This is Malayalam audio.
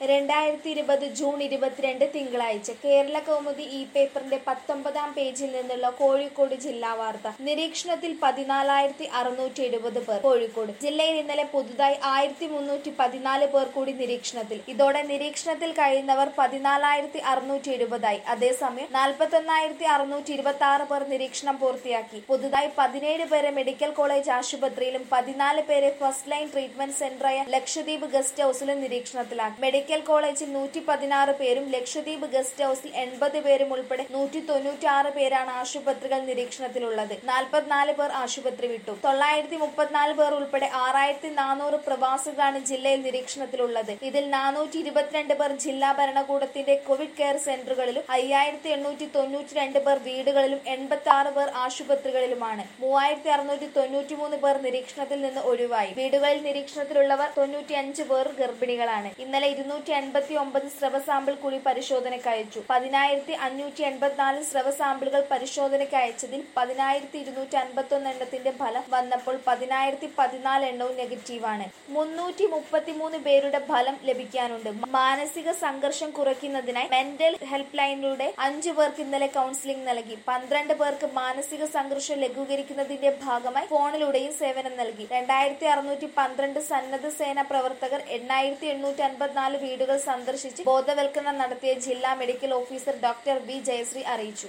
രണ്ടായിരത്തി ഇരുപത് ജൂൺ ഇരുപത്തിരണ്ട് തിങ്കളാഴ്ച കേരള കൗമുദി ഇ പേപ്പറിന്റെ പത്തൊമ്പതാം പേജിൽ നിന്നുള്ള കോഴിക്കോട് ജില്ലാ വാർത്ത നിരീക്ഷണത്തിൽ പതിനാലായിരത്തി അറുന്നൂറ്റി എഴുപത് പേർ കോഴിക്കോട് ജില്ലയിൽ ഇന്നലെ പുതുതായി ആയിരത്തി മുന്നൂറ്റി പതിനാല് പേർ കൂടി നിരീക്ഷണത്തിൽ ഇതോടെ നിരീക്ഷണത്തിൽ കഴിയുന്നവർ പതിനാലായിരത്തി അറുന്നൂറ്റി എഴുപതായി അതേസമയം നാൽപ്പത്തൊന്നായിരത്തി അറുന്നൂറ്റി ഇരുപത്തി ആറ് പേർ നിരീക്ഷണം പൂർത്തിയാക്കി പുതുതായി പതിനേഴ് പേരെ മെഡിക്കൽ കോളേജ് ആശുപത്രിയിലും പതിനാല് പേരെ ഫസ്റ്റ് ലൈൻ ട്രീറ്റ്മെന്റ് സെന്ററായ ലക്ഷദ്വീപ് ഗസ്റ്റ് ഹൌസിലും നിരീക്ഷണത്തിലാക്കി മെഡിക്കൽ കോളേജിൽ നൂറ്റി പതിനാറ് പേരും ലക്ഷദ്വീപ് ഗസ്റ്റ് ഹൌസിൽ എൺപത് പേരും ഉൾപ്പെടെ നൂറ്റി തൊണ്ണൂറ്റി ആറ് പേരാണ് ആശുപത്രികൾ നിരീക്ഷണത്തിലുള്ളത് നാൽപ്പത്തിനാല് പേർ ആശുപത്രി വിട്ടു തൊള്ളായിരത്തി മുപ്പത്തിനാല് പേർ ഉൾപ്പെടെ ആറായിരത്തി നാനൂറ് പ്രവാസികളാണ് ജില്ലയിൽ നിരീക്ഷണത്തിലുള്ളത് ഇതിൽ നാനൂറ്റി ഇരുപത്തിരണ്ട് പേർ ജില്ലാ ഭരണകൂടത്തിന്റെ കോവിഡ് കെയർ സെന്ററുകളിലും അയ്യായിരത്തി എണ്ണൂറ്റി തൊണ്ണൂറ്റി രണ്ട് പേർ വീടുകളിലും എൺപത്തി ആറ് പേർ ആശുപത്രികളിലുമാണ് മൂവായിരത്തി അറുന്നൂറ്റി തൊണ്ണൂറ്റി മൂന്ന് പേർ നിരീക്ഷണത്തിൽ നിന്ന് ഒഴിവായി വീടുകളിൽ നിരീക്ഷണത്തിലുള്ളവർ തൊണ്ണൂറ്റി അഞ്ച് പേർ ഗർഭിണികളാണ് ഇന്നലെ ഇരുന്നൂറ്റി എൺപത്തി ഒമ്പത് സ്രവ സാമ്പിൾ കൂടി പരിശോധനയ്ക്ക് അയച്ചു പതിനായിരത്തി അഞ്ഞൂറ്റി എൺപത്തിനാല് സ്രവ സാമ്പിളുകൾ പരിശോധനയ്ക്ക് അയച്ചതിൽ പതിനായിരത്തി ഇരുന്നൂറ്റി അൻപത്തി ഒന്ന് എണ്ണത്തിന്റെ ഫലം വന്നപ്പോൾ പതിനായിരത്തി പതിനാല് എണ്ണവും നെഗറ്റീവാണ് മുന്നൂറ്റി മുപ്പത്തിമൂന്ന് പേരുടെ ഫലം ലഭിക്കാനുണ്ട് മാനസിക സംഘർഷം കുറയ്ക്കുന്നതിനായി മെന്റൽ ഹെൽപ്പ് ലൈനിലൂടെ അഞ്ചു പേർക്ക് ഇന്നലെ കൗൺസിലിംഗ് നൽകി പന്ത്രണ്ട് പേർക്ക് മാനസിക സംഘർഷം ലഘൂകരിക്കുന്നതിന്റെ ഭാഗമായി ഫോണിലൂടെയും സേവനം നൽകി രണ്ടായിരത്തി അറുന്നൂറ്റി പന്ത്രണ്ട് സന്നദ്ധ സേന പ്രവർത്തകർ എണ്ണായിരത്തി എണ്ണൂറ്റി അൻപത്തിനാല് വീടുകൾ സന്ദർശിച്ച് ബോധവൽക്കരണം നടത്തിയ ജില്ലാ medical officer doctor V Jayasree അറിയിച്ചു